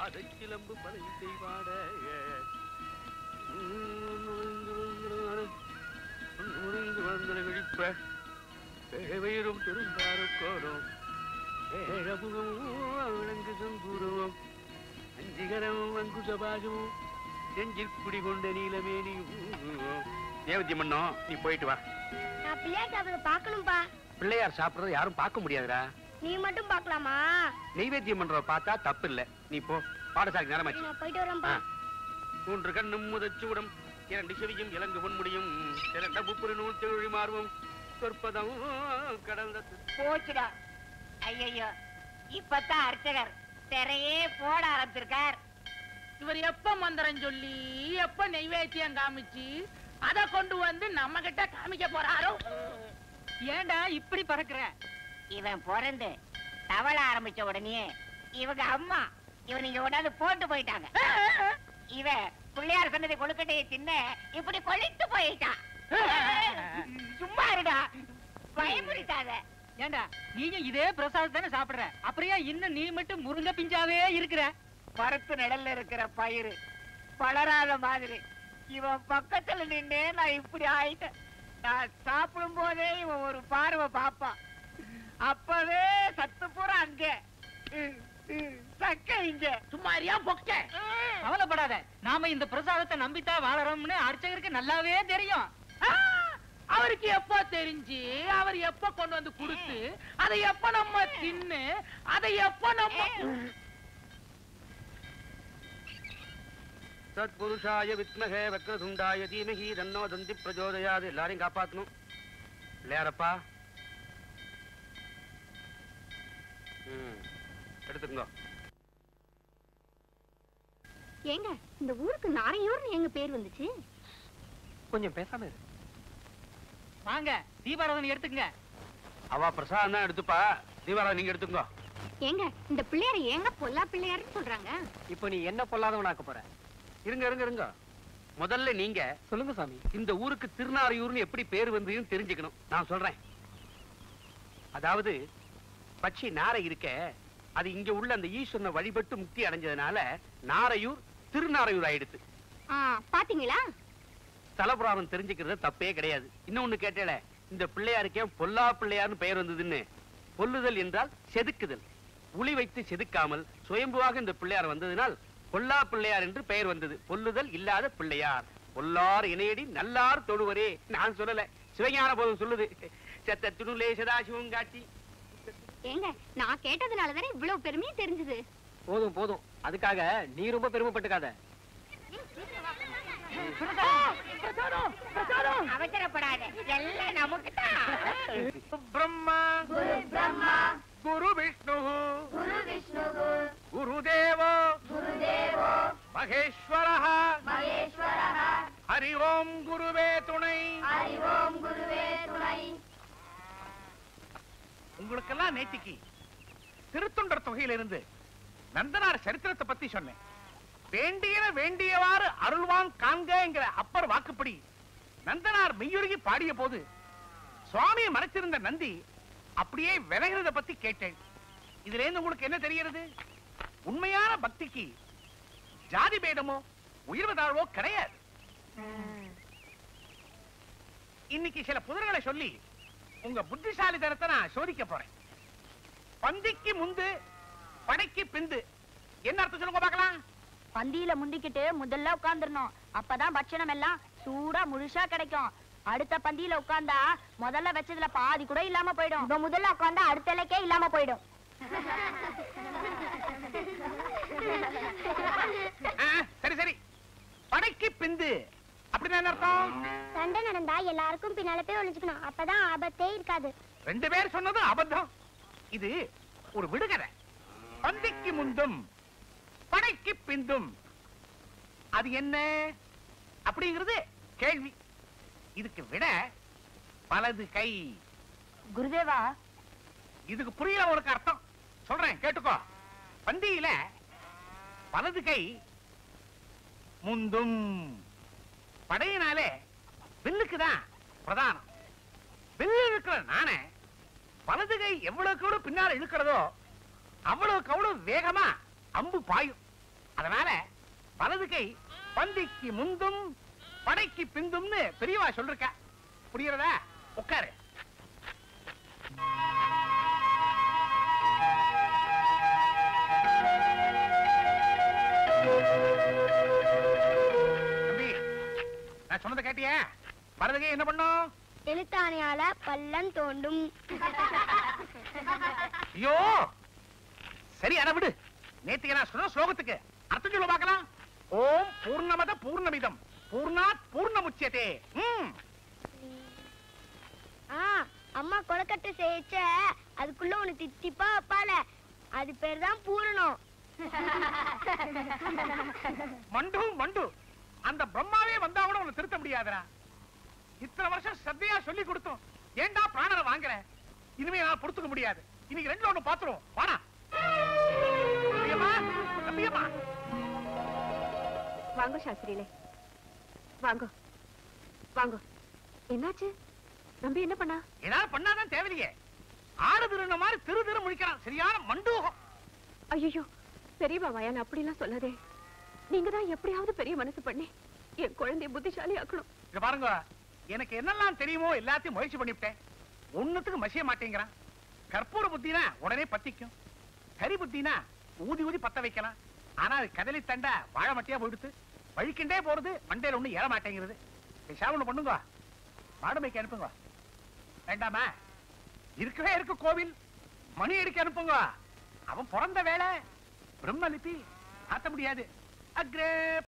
பாதை சிலம்பு பதை செய்வாட விழிப்ப வயிறும் பெரும்பாருக்கோடும் ஏழமுகம் விளங்கு சங்குருவம் அஞ்சிகரம் அங்குசபாஜமும் நெஞ்சில் குடிகொண்ட நீலமேனியும் தேவதி மன்னோ நீ போயிட்டு வா நான் பிள்ளையார் சாப்பிட பார்க்கணும்பா பிள்ளையார் சாப்பிடுறத யாரும் பார்க்க முடியாதுடா நீ மட்டும் பார்க்கலாமா நெய்வேத்தியம் பண்றத பார்த்தா தப்பு இல்ல நீ போ பாடசாலை நேரமாச்சு நான் போயிட்டு வரேன்பா மூன்று கண்ணும் முதச்சூடம் இரண்டு செவியும் இலங்கு பொன்முடியும் இரண்ட முப்புறு நூல் தெழி மாறுவோம் சொற்பதம் கடந்த போச்சுடா ஐயோ இப்பதான் அர்ச்சகர் திரையே போட ஆரம்பிச்சிருக்கார் இவர் எப்ப மந்திரம் சொல்லி எப்ப நெய்வேத்தியம் காமிச்சு அத கொண்டு வந்து நம்ம கிட்ட காமிக்க போறாரோ ஏன்டா இப்படி பறக்குற இவன் பிறந்து தவள ஆரம்பிச்ச உடனே இவங்க அம்மா இவன் இங்க கொண்டாந்து போட்டு போயிட்டாங்க இவன் பிள்ளையார் சொன்னதை கொழுக்கட்டையை தின்ன இப்படி கொளித்து போயிட்டான் சும்மா இருடா பயமுறித்தாத ஏன்டா நீயும் இதே பிரசாதம் தானே சாப்பிடுற அப்படியே இன்னும் நீ மட்டும் முருங்க பிஞ்சாவே இருக்கிற பருத்து நிழல்ல இருக்கிற பயிறு பலராத மாதிரி இவன் பக்கத்துல நின்னே நான் இப்படி ஆயிட்டேன் நான் சாப்பிடும் போதே இவன் ஒரு பார்வை பாப்பான் அப்பவே சத்து பூரா அங்க உம், உம், சக்க இங்க சும்மாரியா பொக்க கவலைப்படாத நாம இந்த பிரசாதத்தை நம்பித்தான் வாழறோம்னு அர்ச்சகருக்கு நல்லாவே தெரியும் ஆ, அவருக்கு எப்ப தெரிஞ்சு அவர் எப்ப கொண்டு வந்து கொடுத்து அதை எப்ப நம்ம தின்னு அதை எப்ப நம்ம சத்புருஷாய வித்மகே வக்ரதுண்டாய தீமகி தன்னோ தந்தி பிரஜோதயாது எல்லாரையும் காப்பாத்தணும் பிள்ளையாரப்பா ம், எடுத்துக்கோ ஏங்க இந்த ஊருக்கு நாரையூர்னு எங்க பேர் வந்துச்சு கொஞ்சம் பேசாம இரு வாங்க தீபாராதனை எடுத்துக்கங்க அவ பிரசாதம் தான் எடுத்துப்பா தீபாராதம் நீங்க எடுத்துக்கோ ஏங்க இந்த பிள்ளையார ஏங்க பொல்லா பிள்ளையாருன்னு சொல்றாங்க இப்போ நீ என்ன பொல்லாதவனாக்க போற இருங்க இருங்க இருங்க முதல்ல நீங்க சொல்லுங்க சாமி இந்த ஊருக்கு திருநாரையூர்னு எப்படி பேர் வந்ததுன்னு தெரிஞ்சுக்கணும் நான் சொல்றேன் அதாவது பட்சி நாரை இருக்க அது இங்க உள்ள அந்த ஈஸ்வரனை வழிபட்டு முக்தி அடைஞ்சதுனால நாரையூர் திருநாரையூர் ஆயிடுத்து ஆ பாத்தீங்களா தலபுராணம் தெரிஞ்சுக்கிறது தப்பே கிடையாது இன்னொன்னு கேட்டேல இந்த பிள்ளையாருக்கே பொல்லா பிள்ளையார்னு பெயர் வந்ததுன்னு பொல்லுதல் என்றால் செதுக்குதல் உளி வைத்து செதுக்காமல் சுயம்புவாக இந்த பிள்ளையார் வந்ததினால் பொல்லா பிள்ளையார் என்று பெயர் வந்தது பொல்லுதல் இல்லாத பிள்ளையார் பொல்லார் இணையடி நல்லார் தொழுவரே நான் சொல்லல சிவஞான போதும் சொல்லுது செத்த துணுலே சதாசிவம் காட்டி ஏங்க நான் கேட்டதுனால தானே இவ்வளவு பெருமையும் தெரிஞ்சது போதும் போதும் அதுக்காக நீ ரொம்ப பெருமைப்பட்டுக்காத அவசரப்படாத எல்லாம் நமக்கு பிரம்மா குரு விஷ்ணு குருதேவோ மகேஸ்வர ஹரி ஓம் குருவே துணை உங்களுக்கெல்லாம் நேத்திக்கு திருத்தொண்டர் தொகையிலிருந்து நந்தனார் சரித்திரத்தை பத்தி சொன்னேன் வேண்டியன வேண்டியவாறு அருள்வான் காண்கங்கிற அப்பர் வாக்குப்படி நந்தனார் மெய்யுருகி பாடிய போது சுவாமியை மறைச்சிருந்த நந்தி அப்படியே விலகிறத பத்தி கேட்டேன் இதுல இருந்து உங்களுக்கு என்ன தெரிகிறது உண்மையான பக்திக்கு ஜாதி பேதமோ உயர்வு தாழ்வோ கிடையாது இன்னைக்கு சில புதிர்களை சொல்லி உங்க புத்திசாலித்தனத்தை நான் சோதிக்க போறேன் பந்திக்கு முந்து படைக்கு பிந்து என்ன அர்த்தம் சொல்லுங்க பார்க்கலாம் பந்தியில முந்திக்கிட்டு முதல்ல உட்கார்ந்துடணும் அப்பதான் பட்சணம் எல்லாம் சூடா முழுசா கிடைக்கும் அடுத்த பந்தியில உட்கார்ந்தா முதல்ல வச்சதுல பாதி கூட இல்லாம போயிடும் இப்ப முதல்ல உட்கார்ந்தா அடுத்த இலக்கே இல்லாம போயிடும் ஆ, சரி சரி படைக்கு பிந்து அப்படின்னா என்ன அர்த்தம் சண்டை நடந்தா எல்லாருக்கும் பின்னால போய் ஒளிஞ்சுக்கணும் அப்பதான் ஆபத்தே இருக்காது ரெண்டு பேர் சொன்னது அபத்தம் இது ஒரு விடுகதை பந்திக்கு முந்தும் படைக்கு பிந்தும் அது என்ன அப்படிங்கிறது கேள்வி இதுக்கு விட வலது கை குருதேவா இதுக்கு புரியல உனக்கு அர்த்தம் சொல்றேன் கேட்டுக்கோ பந்தியில வலது கை முந்தும் படையினாலே வில்லுக்கு தான் பிரதானம் வில்லு இருக்கிற நானே வலது கை எவ்வளவுக்கு எவ்வளவு பின்னால இழுக்கிறதோ அவ்வளவுக்கு அவ்வளவு வேகமா அம்பு பாயும் அதனால வலது கை பந்திக்கு முந்தும் படைக்கு பிந்தும்னு பெரியவா சொல்லிருக்கா புரியுறதா உட்காரு தம்பி நான் சொன்னதை கேட்டியா வலது கை என்ன பண்ணும் எழுத்தாணியால பள்ளம் தோண்டும் ஐயோ சரி அத விடு நேத்துக்கு நான் சொன்ன ஸ்லோகத்துக்கு அர்த்தம் சொல்ல பார்க்கலாம் ஓம் பூர்ணமத பூர்ணமிதம் பூர்ணாத் பூர்ணமுச்சியதே ம் ஆ அம்மா கொலக்கட்டை செய்யச்ச அதுக்குள்ள ஒண்ணு தித்திப்பா வைப்பால அது பேர் தான் பூரணம் மண்டு மண்டு அந்த பிரம்மாவே வந்தா கூட உன்னை திருத்த முடியாதுடா இத்தனை வருஷம் சத்தியா சொல்லி கொடுத்தோம் ஏன்டா பிராணனை வாங்குற இனிமே நான் பொறுத்துக்க முடியாது இன்னைக்கு ரெண்டுல ஒண்ணு பாத்துருவோம் வாடா தம்பியம்மா, தம்பியம்மா வாங்க சாஸ்திரியிலே வாங்க வாங்க என்னாச்சு நம்பி என்ன பண்ணா ஏதாவது பண்ணாதான் தேவையில்லையே ஆடு திருந்த மாதிரி திரு திரு முழிக்கிறான் சரியான மண்டூகம் ஐயோ பெரியவா வயான் அப்படிலாம் சொல்லாதே நீங்க தான் எப்படியாவது பெரிய மனசு பண்ணி என் குழந்தைய புத்திசாலி ஆக்கணும் இங்க பாருங்க எனக்கு என்னெல்லாம் தெரியுமோ எல்லாத்தையும் முயற்சி பண்ணிவிட்டேன் ஒண்ணுத்துக்கு மசிய மாட்டேங்கிறான் கற்பூர புத்தினா உடனே பத்திக்கும் கரி புத்தினா ஊதி ஊதி பத்த வைக்கலாம் ஆனா அது கதலி தண்டா வாழை மட்டியா போயிடுத்து வழிக்கிண்டே போறது மண்டையில ஒண்ணு ஏற மாட்டேங்கிறது பேசாம ஒண்ணு பண்ணுங்க மாடு மேய்க்க அனுப்புங்க வேண்டாமா இருக்கவே இருக்கு கோவில் மணி அடிக்க அனுப்புங்க அவன் பிறந்த வேலை பிரம்மலிபி மாத்த முடியாது அக்ரே